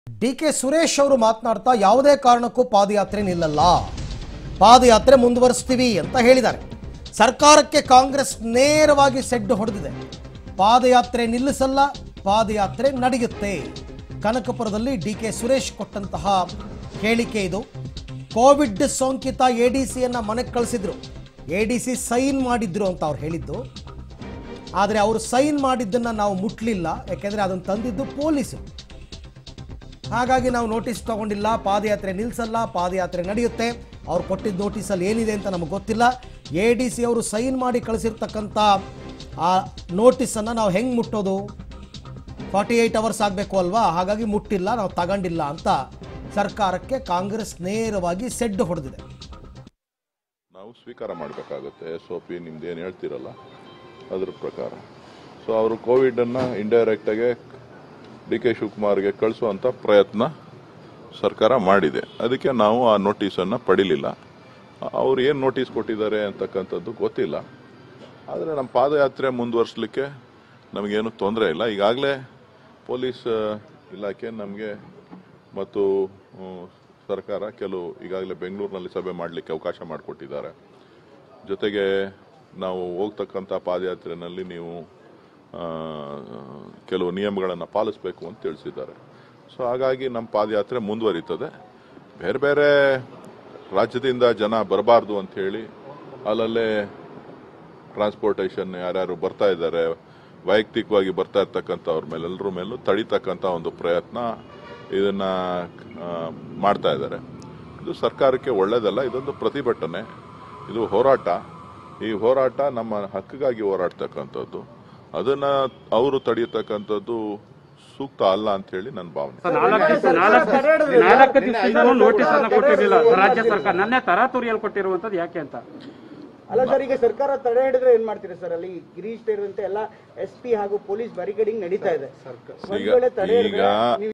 D K Suresh ಅವರು ಮಾತನಾಡ್ತಾ ಯಾವುದೇ ಕಾರಣಕ್ಕೂ ಪಾದಯಾತ್ರೆ ನಿಲ್ಲಲ್ಲ ಪಾದಯಾತ್ರೆ ಮುಂದುವರಿಸ್ತೀವಿ ಅಂತ ಹೇಳಿದ್ದಾರೆ ಸರ್ಕಾರಕ್ಕೆ ಕಾಂಗ್ರೆಸ್ ನೇರವಾಗಿ ಸೆಡ್ಡು ಹೊಡೆದಿದೆ ಪಾದಯಾತ್ರೆ ನಿಲ್ಲಿಸಲ್ಲ ಪಾದಯಾತ್ರೆ ನಡೆಯುತ್ತೆ ಕನಕಪುರದಲ್ಲಿ ಡಿ ಕೆ ಸುರೇಶ್ ಕೊಟ್ಟಂತಹ ಹೇಳಿಕೆ ಇದು ಕೋವಿಡ್ ಸೋಂಕಿತ ಎ ಡಿ ಸಿಯನ್ನು ಮನೆಗೆ ಕಳಿಸಿದ್ರು ಎ ಡಿ ಸಿ ಸೈನ್ ಮಾಡಿದ್ರು ಅಂತ ಅವ್ರು ಹೇಳಿದ್ದು ಆದರೆ ಅವರು ಸೈನ್ ಮಾಡಿದ್ದನ್ನು ನಾವು ಮುಟ್ಲಿಲ್ಲ ಯಾಕೆಂದರೆ ಅದನ್ನು ತಂದಿದ್ದು ಪೊಲೀಸರು ಹಾಗಾಗಿ ನಾವು ನೋಟಿಸ್ ತಗೊಂಡಿಲ್ಲ ಪಾದಯಾತ್ರೆ ನಿಲ್ಲಿಸಲ್ಲ ಪಾದಯಾತ್ರೆ ನಡೆಯುತ್ತೆ ಅವ್ರು ಕೊಟ್ಟಿದ್ದ ನೋಟಿಸಲ್ಲಿ ಏನಿದೆ ಅಂತ ನಮಗೆ ಗೊತ್ತಿಲ್ಲ ಎ ಡಿ ಸಿ ಅವರು ಸೈನ್ ಮಾಡಿ ಕಳಿಸಿರ್ತಕ್ಕಂಥ ಆ ನೋಟಿಸನ್ನು ನಾವು ಹೆಂಗೆ ಮುಟ್ಟೋದು ಫಾರ್ಟಿ ಏಯ್ಟ್ ಅವರ್ಸ್ ಆಗಬೇಕು ಅಲ್ವಾ ಹಾಗಾಗಿ ಮುಟ್ಟಿಲ್ಲ ನಾವು ತಗೊಂಡಿಲ್ಲ ಅಂತ ಸರ್ಕಾರಕ್ಕೆ ಕಾಂಗ್ರೆಸ್ ನೇರವಾಗಿ ಸೆಡ್ಡು ಹೊಡೆದಿದೆ ನಾವು ಸ್ವೀಕಾರ ಮಾಡಬೇಕಾಗುತ್ತೆ ಎಸ್ ಒ ಪಿ ನಿಮ್ದು ಏನು ಹೇಳ್ತಿರಲ್ಲ ಅದ್ರ ಪ್ರಕಾರ ಸೊ ಅವರು ಕೋವಿಡನ್ನು ಇಂಡೈರೆಕ್ಟಾಗಿ ಡಿ ಕೆ ಶಿವಕುಮಾರ್ಗೆ ಕಳಿಸುವಂಥ ಪ್ರಯತ್ನ ಸರ್ಕಾರ ಮಾಡಿದೆ ಅದಕ್ಕೆ ನಾವು ಆ ನೋಟಿಸನ್ನು ಪಡಿಲಿಲ್ಲ ಅವ್ರು ಏನು ನೋಟಿಸ್ ಕೊಟ್ಟಿದ್ದಾರೆ ಅಂತಕ್ಕಂಥದ್ದು ಗೊತ್ತಿಲ್ಲ ಆದರೆ ನಮ್ಮ ಪಾದಯಾತ್ರೆ ಮುಂದುವರಿಸಲಿಕ್ಕೆ ನಮಗೇನು ತೊಂದರೆ ಇಲ್ಲ ಈಗಾಗಲೇ ಪೊಲೀಸ್ ಆ, ಇಲಾಖೆ ನಮಗೆ ಮತ್ತು ಆ, ಸರ್ಕಾರ ಕೆಲವು ಈಗಾಗಲೇ ಬೆಂಗಳೂರಿನಲ್ಲಿ ಸಭೆ ಮಾಡಲಿಕ್ಕೆ ಅವಕಾಶ ಮಾಡಿಕೊಟ್ಟಿದ್ದಾರೆ ಜೊತೆಗೆ ನಾವು ಹೋಗ್ತಕ್ಕಂಥ ಪಾದಯಾತ್ರೆಯಲ್ಲಿ ನೀವು ಆ, ಕೆಲವು ನಿಯಮಗಳನ್ನು ಪಾಲಿಸಬೇಕು ಅಂತ ತಿಳಿಸಿದ್ದಾರೆ ಸೊ ಹಾಗಾಗಿ ನಮ್ಮ ಪಾದಯಾತ್ರೆ ಮುಂದುವರಿತದೆ ಬೇರೆ ಬೇರೆ ರಾಜ್ಯದಿಂದ ಜನ ಬರಬಾರ್ದು ಅಂತ ಹೇಳಿ ಅಲ್ಲಲ್ಲೇ ಟ್ರಾನ್ಸ್ಪೋರ್ಟೇಷನ್ ಯಾರ್ಯಾರು ಬರ್ತಾ ಇದ್ದಾರೆ ವೈಯಕ್ತಿಕವಾಗಿ ಬರ್ತಾ ಇರ್ತಕ್ಕಂಥವ್ರ ಮೇಲೆಲ್ಲರ ಮೇಲೂ ತಡಿತಕ್ಕಂಥ ಒಂದು ಪ್ರಯತ್ನ ಇದನ್ನ ಆ, ಮಾಡ್ತಾ ಇದ್ದಾರೆ ಇದು ಸರ್ಕಾರಕ್ಕೆ ಒಳ್ಳೇದಲ್ಲ ಇದೊಂದು ಪ್ರತಿಭಟನೆ ಇದು ಹೋರಾಟ ಈ ಹೋರಾಟ ನಮ್ಮ ಹಕ್ಕಿಗಾಗಿ ಹೋರಾಡ್ತಕ್ಕಂಥದ್ದು ಅದನ್ನ ಅವರು ತಡೆಯತಕ್ಕಂಥದ್ದು ಸೂಕ್ತ ಅಲ್ಲ ಅಂತ ಹೇಳಿ ನನ್ನ ಭಾವನೆ ನಾಲ್ಕು ದಿವಸ ನಾಲ್ಕು ನಾಲ್ಕು ದಿವಸದಿಂದಲೂ ನೋಟಿಸ್ ಅನ್ನು ಕೊಟ್ಟಿರಲಿಲ್ಲ ರಾಜ್ಯ ಸರ್ಕಾರ ನನ್ನೇ ತರಾತುರಿಯಲ್ಲಿ ಕೊಟ್ಟಿರುವಂತದ್ದು ಯಾಕೆ ಅಂತ ಅಲ್ಲ ಸರ್ ಈಗ ಸರ್ಕಾರ ತಡೆ ಹಿಡಿದ್ರೆ ಏನ್ ಮಾಡ್ತೀರಾ ಸರ್ ಅಲ್ಲಿ ಗಿರೀಶ್ ಸೇರಿದಂತೆ ಎಲ್ಲ ಎಸ್ ಪಿ ಹಾಗೂ ಪೊಲೀಸ್ ಬ್ಯಾರಿಕೇಡಿಂಗ್ ನಡೀತಾ ಇದೆ ಒಂದ್ ಈಗ ವೇಳೆ ತಡೆ ಈಗ ಹಿಡಿದ್ರೆ ನೀವು